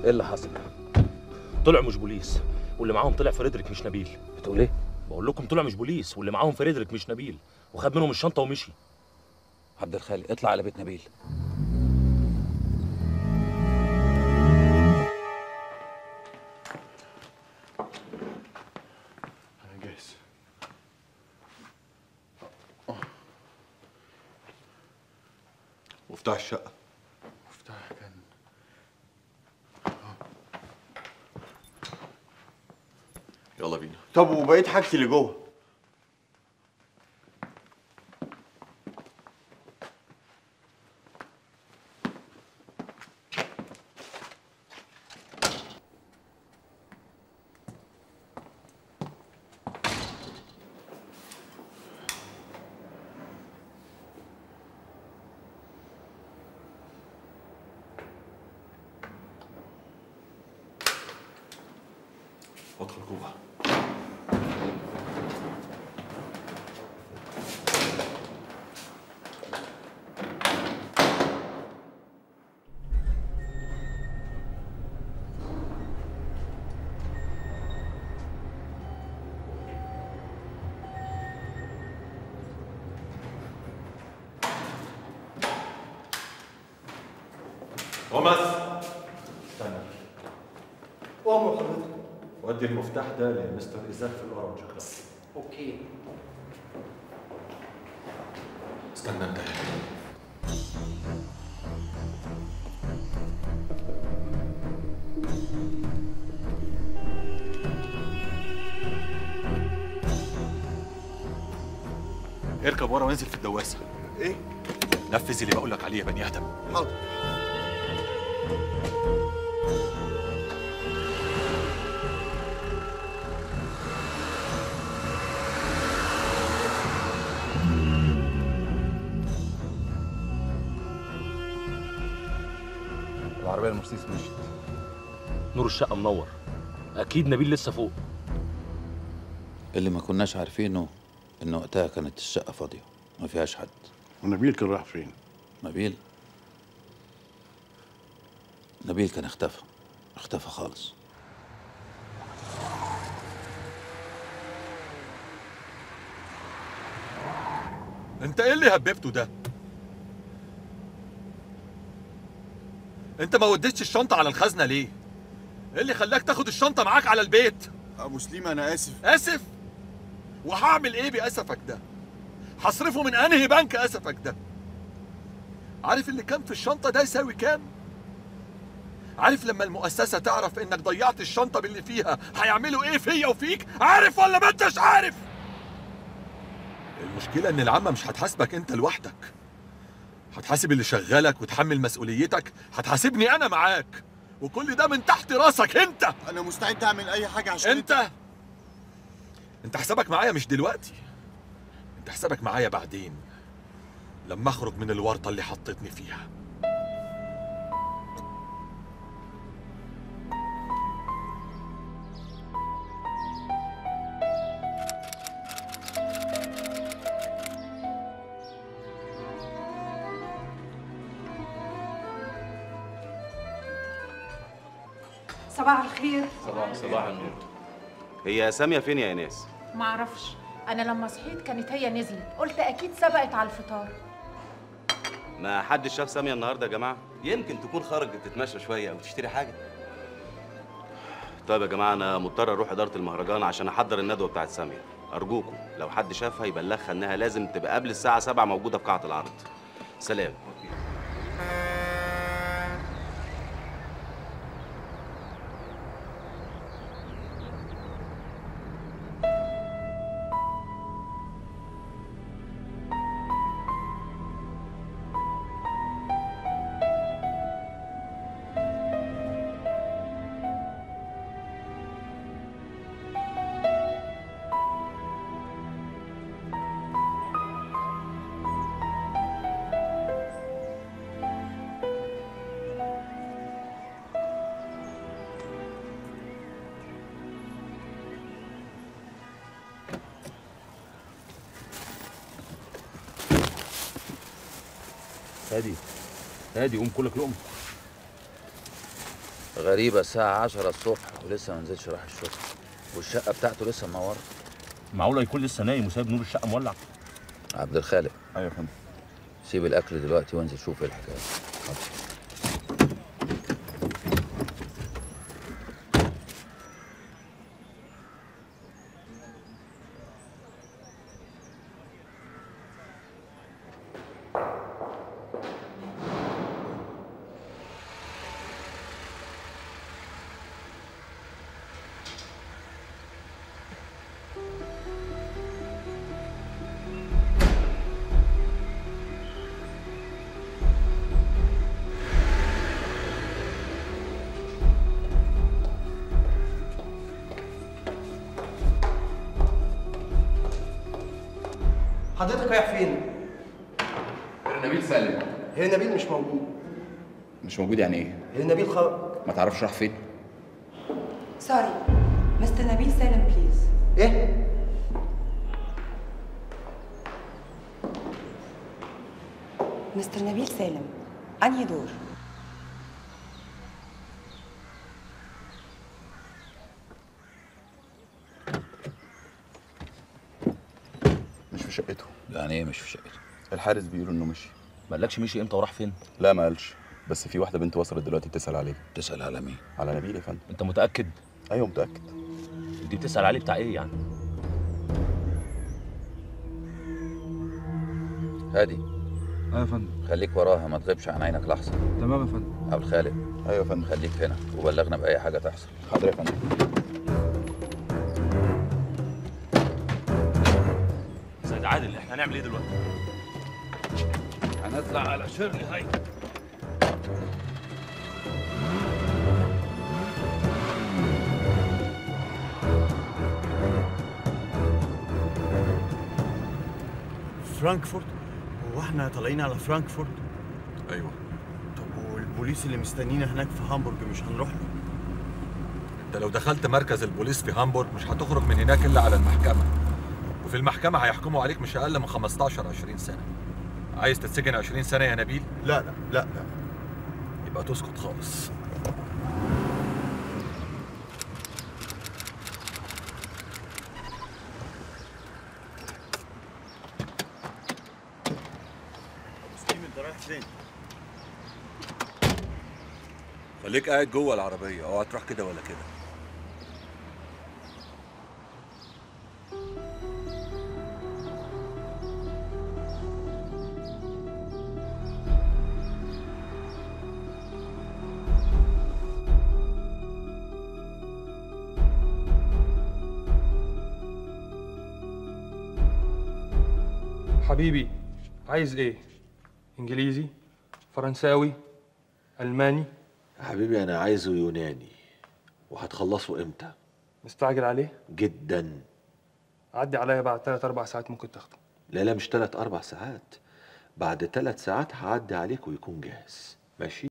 ايه اللي حصل طلعوا مش بوليس واللي معاهم طلع فريدريك مش نبيل بتقول ايه بقول لكم طلع مش بوليس واللي معاهم فريدريك مش نبيل وخد منهم الشنطه ومشي عبد الخالق اطلع على بيت نبيل انا جاهز مفتاح الشقة مفتاح كان يلا بينا طب وبقيت حاجتي اللي جوه ادخل جوه توماس استنى وامر حضرتك ودي المفتاح ده لمستر إيزاك في الأورنج كلاب اوكي استنى انت اركب ورا وانزل في الدواسة ايه نفذ اللي بقول لك عليه يا بني آدم حاضر العربيه المرسيدس مشيت نور الشقه منور اكيد نبيل لسه فوق اللي ما كناش عارفينه ان وقتها كانت الشقه فاضيه ما فيهاش حد ونبيل كان راح فين؟ نبيل نبيل كان اختفى اختفى خالص انت ايه اللي هببته ده؟ انت ما وديتش الشنطة على الخزنة ليه؟ ايه اللي خلاك تاخد الشنطة معاك على البيت؟ ابو سليم انا اسف اسف وهعمل ايه باسفك ده هصرفه من انهي بنك اسفك ده عارف اللي كان في الشنطه ده يساوي كام عارف لما المؤسسه تعرف انك ضيعت الشنطه باللي فيها هيعملوا ايه فيا وفيك عارف ولا ما انتش عارف المشكله ان العامه مش هتحاسبك انت لوحدك هتحاسب اللي شغالك وتحمل مسؤوليتك هتحاسبني انا معاك وكل ده من تحت راسك انت انا مستعد اعمل اي حاجه عشان انت انت حسابك معايا مش دلوقتي انت حسابك معايا بعدين لما اخرج من الورطه اللي حطيتني فيها صباح الخير صباح صباح النور هي سامية فين يا ايناس؟ معرفش انا لما صحيت كانت هي نزلت قلت اكيد سبقت على الفطار ما حدش شاف سامية النهارده يا جماعة؟ يمكن تكون خرجت تتمشى شوية أو تشتري حاجة. طيب يا جماعة أنا مضطر أروح إدارة المهرجان عشان أحضر الندوة بتاعت سامية. أرجوكم لو حد شافها يبلغها إنها لازم تبقى قبل الساعة 7 موجودة في قاعة العرض. سلام. هادي هادي قوم كلك لقمه غريبة الساعة 10 الصبح ولسه ما نزلش راح الشغل والشقة بتاعته لسه منورة معقول يكون لسه نايم وسايب نور الشقه مولع عبد الخالق ايوه يا فندم سيب الأكل دلوقتي وانزل شوف ايه الحكاية حضرتك رايح فين؟ نبيل سالم هي نبيل مش موجود مش موجود يعني ايه؟ هي نبيل خرج ما تعرفش راح فين؟ سوري مستر نبيل سالم بليز ايه؟ مستر نبيل سالم انهي دور مش في شقته يعني ايه مش في شقته الحارس بيقول انه مشي ما قالكش مشي امتى وراح فين لا ما قالش بس في واحده بنت وصلت دلوقتي بتسال عليه تسأل على مين على نبيل يا فندم انت متاكد ايوه متاكد دي بتسال عليه بتاع ايه يعني هادي ايوه يا فندم خليك وراها ما تغيبش عن عينك لحظة تمام يا فندم عبد الخالق ايوه يا فندم خليك هنا وبلغنا بأي حاجة تحصل حاضر يا فندم سيد عادل احنا هنعمل ايه دلوقتي هنطلع على شيرلي هاي فرانكفورت هو احنا طالعين على فرانكفورت ايوه طب والبوليس اللي مستنينا هناك في هامبورج مش هنروح له انت لو دخلت مركز البوليس في هامبورغ مش هتخرج من هناك الا على المحكمه وفي المحكمه هيحكموا عليك مش اقل من 15 20 سنه عايز تتسجن 20 سنه يا نبيل لا لا لا لا يبقى تسكت خالص سليم انت رايح فين؟ خليك قاعد جوه العربيه اوعى تروح كده ولا كده حبيبي عايز ايه انجليزي فرنساوي الماني حبيبي انا عايزه يوناني وهتخلصوا امتى مستعجل عليه جدا عدي عليا بعد 3 4 ساعات ممكن تاخده لا لا مش تلات اربع ساعات بعد تلات ساعات هعدي عليك ويكون جاهز ماشي